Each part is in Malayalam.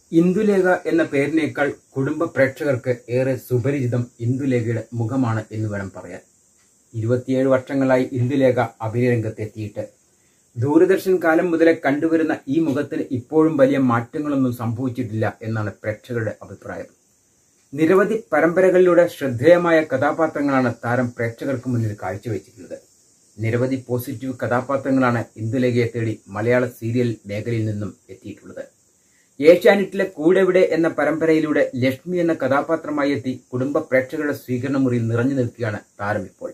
ഇന്ദുലേഖ എന്ന പേരിനേക്കാൾ കുടുംബ പ്രേക്ഷകർക്ക് ഏറെ സുപരിചിതം ഇന്ദുലേഖയുടെ മുഖമാണ് എന്ന് വേണം പറയാൻ ഇരുപത്തിയേഴ് വർഷങ്ങളായി ഇന്ദുലേഖ അഭിനയരംഗത്തെത്തിയിട്ട് ദൂരദർശൻ കാലം മുതലേ കണ്ടുവരുന്ന ഈ മുഖത്തിന് ഇപ്പോഴും വലിയ മാറ്റങ്ങളൊന്നും സംഭവിച്ചിട്ടില്ല എന്നാണ് പ്രേക്ഷകരുടെ അഭിപ്രായം നിരവധി പരമ്പരകളിലൂടെ ശ്രദ്ധേയമായ കഥാപാത്രങ്ങളാണ് താരം പ്രേക്ഷകർക്ക് മുന്നിൽ കാഴ്ചവെച്ചിട്ടുള്ളത് നിരവധി പോസിറ്റീവ് കഥാപാത്രങ്ങളാണ് ഇന്ദുലേഖയെ തേടി മലയാള സീരിയൽ മേഖലയിൽ നിന്നും എത്തിയിട്ടുള്ളത് ഏഷ്യാനെറ്റിലെ കൂടെവിടെ എന്ന പരമ്പരയിലൂടെ ലക്ഷ്മി എന്ന കഥാപാത്രമായി എത്തി കുടുംബ പ്രേക്ഷകരുടെ സ്വീകരണ മുറിയിൽ നിറഞ്ഞു നിൽക്കുകയാണ് താരം ഇപ്പോൾ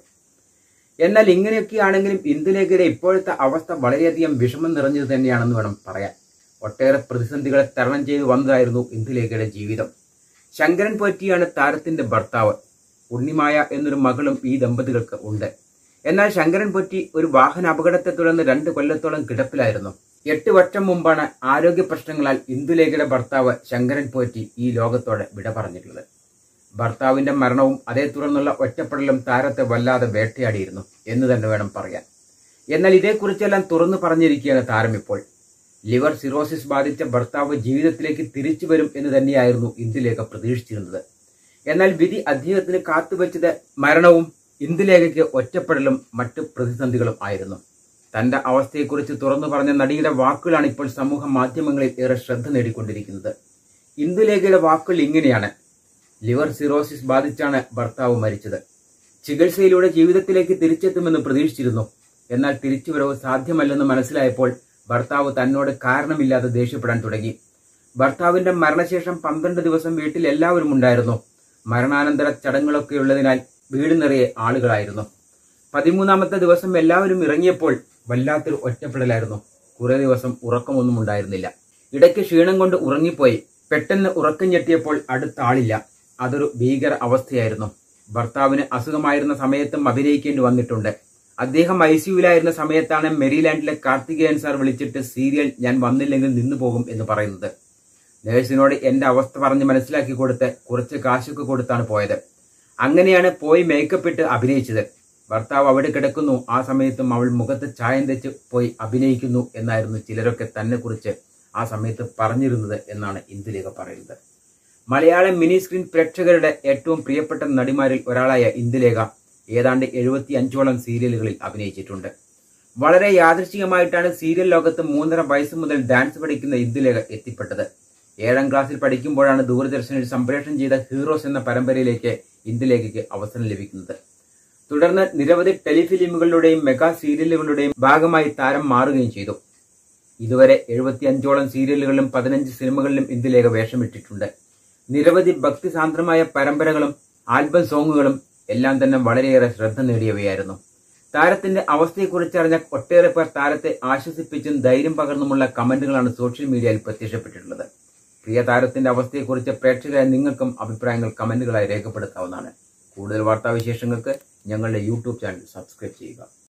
എന്നാൽ ഇങ്ങനെയൊക്കെയാണെങ്കിലും ഇന്ദുലേഖയുടെ ഇപ്പോഴത്തെ അവസ്ഥ വളരെയധികം വിഷമം നിറഞ്ഞത് തന്നെയാണെന്ന് വേണം പറയാൻ ഒട്ടേറെ പ്രതിസന്ധികളെ തരണം ചെയ്തു വന്നതായിരുന്നു ഇന്ദുലേഖയുടെ ജീവിതം ശങ്കരൻ പോറ്റിയാണ് താരത്തിന്റെ ഭർത്താവ് ഉണ്ണിമായ എന്നൊരു മകളും ഈ ദമ്പതികൾക്ക് ഉണ്ട് എന്നാൽ ശങ്കരൻ പൊറ്റി ഒരു വാഹന അപകടത്തെ തുടർന്ന് രണ്ട് കൊല്ലത്തോളം കിടപ്പിലായിരുന്നു എട്ട് വർഷം മുമ്പാണ് ആരോഗ്യ പ്രശ്നങ്ങളാൽ ഇന്ദുലേഖയുടെ ഭർത്താവ് ശങ്കരൻ പോറ്റി ഈ ലോകത്തോടെ വിട പറഞ്ഞിട്ടുള്ളത് ഭർത്താവിന്റെ മരണവും അതേ തുടർന്നുള്ള ഒറ്റപ്പെടലും താരത്തെ വല്ലാതെ വേട്ടയാടിയിരുന്നു എന്ന് തന്നെ വേണം പറയാൻ എന്നാൽ ഇതേക്കുറിച്ചെല്ലാം തുറന്നു പറഞ്ഞിരിക്കുകയാണ് താരം ഇപ്പോൾ ലിവർ സിറോസിസ് ബാധിച്ച ഭർത്താവ് ജീവിതത്തിലേക്ക് തിരിച്ചു വരും എന്ന് തന്നെയായിരുന്നു ഇന്ദുലേഖ പ്രതീക്ഷിച്ചിരുന്നത് എന്നാൽ വിധി അദ്ദേഹത്തിന് കാത്തുവെച്ചത് മരണവും ഇന്ദുലേഖയ്ക്ക് ഒറ്റപ്പെടലും മറ്റു പ്രതിസന്ധികളും ആയിരുന്നു തന്റെ അവസ്ഥയെക്കുറിച്ച് തുറന്നു പറഞ്ഞ നടിയുടെ വാക്കുകളാണ് ഇപ്പോൾ സമൂഹ മാധ്യമങ്ങളിൽ ഏറെ ശ്രദ്ധ നേടിക്കൊണ്ടിരിക്കുന്നത് ഇന്ദുലേഖയുടെ വാക്കുകൾ ഇങ്ങനെയാണ് ലിവർ സിറോസിസ് ബാധിച്ചാണ് ഭർത്താവ് മരിച്ചത് ചികിത്സയിലൂടെ ജീവിതത്തിലേക്ക് തിരിച്ചെത്തുമെന്ന് പ്രതീക്ഷിച്ചിരുന്നു എന്നാൽ തിരിച്ചുവരവ് സാധ്യമല്ലെന്ന് മനസ്സിലായപ്പോൾ ഭർത്താവ് തന്നോട് കാരണമില്ലാതെ ദേഷ്യപ്പെടാൻ തുടങ്ങി ഭർത്താവിന്റെ മരണശേഷം പന്ത്രണ്ട് ദിവസം വീട്ടിൽ എല്ലാവരും ഉണ്ടായിരുന്നു മരണാനന്തര ചടങ്ങുകളൊക്കെ ഉള്ളതിനാൽ വീട് നിറയെ ആളുകളായിരുന്നു പതിമൂന്നാമത്തെ ദിവസം എല്ലാവരും ഇറങ്ങിയപ്പോൾ വല്ലാത്തൊരു ഒറ്റപ്പെടലായിരുന്നു കുറെ ദിവസം ഉറക്കമൊന്നും ഉണ്ടായിരുന്നില്ല ഇടയ്ക്ക് ക്ഷീണം കൊണ്ട് ഉറങ്ങിപ്പോയി പെട്ടെന്ന് ഉറക്കം ഞെട്ടിയപ്പോൾ അടുത്ത ആളില്ല അതൊരു ഭീകര അവസ്ഥയായിരുന്നു ഭർത്താവിന് അസുഖമായിരുന്ന സമയത്തും അഭിനയിക്കേണ്ടി വന്നിട്ടുണ്ട് അദ്ദേഹം ഐ സിയുലായിരുന്ന സമയത്താണ് മെരിലാൻഡിലെ കാർത്തികേയൻ സാർ വിളിച്ചിട്ട് സീരിയൽ ഞാൻ വന്നില്ലെങ്കിൽ നിന്നു പോകും എന്ന് പറയുന്നത് നേഴ്സിനോട് എന്റെ അവസ്ഥ പറഞ്ഞ് മനസ്സിലാക്കി കൊടുത്ത് കുറച്ച് കാശൊക്കെ കൊടുത്താണ് പോയത് അങ്ങനെയാണ് പോയി മേക്കപ്പ് ഇട്ട് അഭിനയിച്ചത് ഭർത്താവ് അവിടെ കിടക്കുന്നു ആ സമയത്തും അവൾ മുഖത്ത് ചായം തെച്ച് പോയി അഭിനയിക്കുന്നു എന്നായിരുന്നു ചിലരൊക്കെ തന്നെ കുറിച്ച് ആ സമയത്ത് പറഞ്ഞിരുന്നത് എന്നാണ് ഇന്ദുലേഖ പറയുന്നത് മലയാളം മിനി സ്ക്രീൻ പ്രേക്ഷകരുടെ ഏറ്റവും പ്രിയപ്പെട്ട നടിമാരിൽ ഒരാളായ ഇന്ദുലേഖ ഏതാണ്ട് എഴുപത്തി അഞ്ചോളം സീരിയലുകളിൽ അഭിനയിച്ചിട്ടുണ്ട് വളരെ യാദൃശികമായിട്ടാണ് സീരിയൽ ലോകത്ത് മൂന്നര വയസ്സ് മുതൽ ഡാൻസ് പഠിക്കുന്ന ഇന്ദുലേഖ എത്തിപ്പെട്ടത് ഏഴാം ക്ലാസ്സിൽ പഠിക്കുമ്പോഴാണ് ദൂരദർശനിൽ സംപ്രേഷണം ചെയ്ത ഹീറോസ് എന്ന പരമ്പരയിലേക്ക് ഇന്ദുലേഖയ്ക്ക് അവസരം ലഭിക്കുന്നത് തുടർന്ന് നിരവധി ടെലിഫിലിമുകളുടെയും മെഗാ സീരിയലുകളുടെയും ഭാഗമായി താരം മാറുകയും ചെയ്തു ഇതുവരെ എഴുപത്തി അഞ്ചോളം സീരിയലുകളിലും പതിനഞ്ച് സിനിമകളിലും ഇന്ദുലേഖ വേഷമിട്ടിട്ടുണ്ട് നിരവധി ഭക്തിസാന്ദ്രമായ പരമ്പരകളും ആൽബം സോങ്ങുകളും എല്ലാം തന്നെ വളരെയേറെ ശ്രദ്ധ നേടിയവയായിരുന്നു താരത്തിന്റെ അവസ്ഥയെക്കുറിച്ചറിഞ്ഞ ഒട്ടേറെ പേർ താരത്തെ ആശ്വസിപ്പിച്ചും ധൈര്യം പകർന്നുമുള്ള കമന്റുകളാണ് സോഷ്യൽ മീഡിയയിൽ പ്രത്യക്ഷപ്പെട്ടിട്ടുള്ളത് പ്രിയ താരത്തിന്റെ അവസ്ഥയെക്കുറിച്ച് പ്രേക്ഷകരായ നിങ്ങൾക്കും അഭിപ്രായങ്ങൾ കമന്റുകളായി രേഖപ്പെടുത്താവുന്നതാണ് കൂടുതൽ വാർത്താവിശേഷങ്ങൾക്ക് ഞങ്ങളുടെ യൂട്യൂബ് ചാനൽ സബ്സ്ക്രൈബ് ചെയ്യുക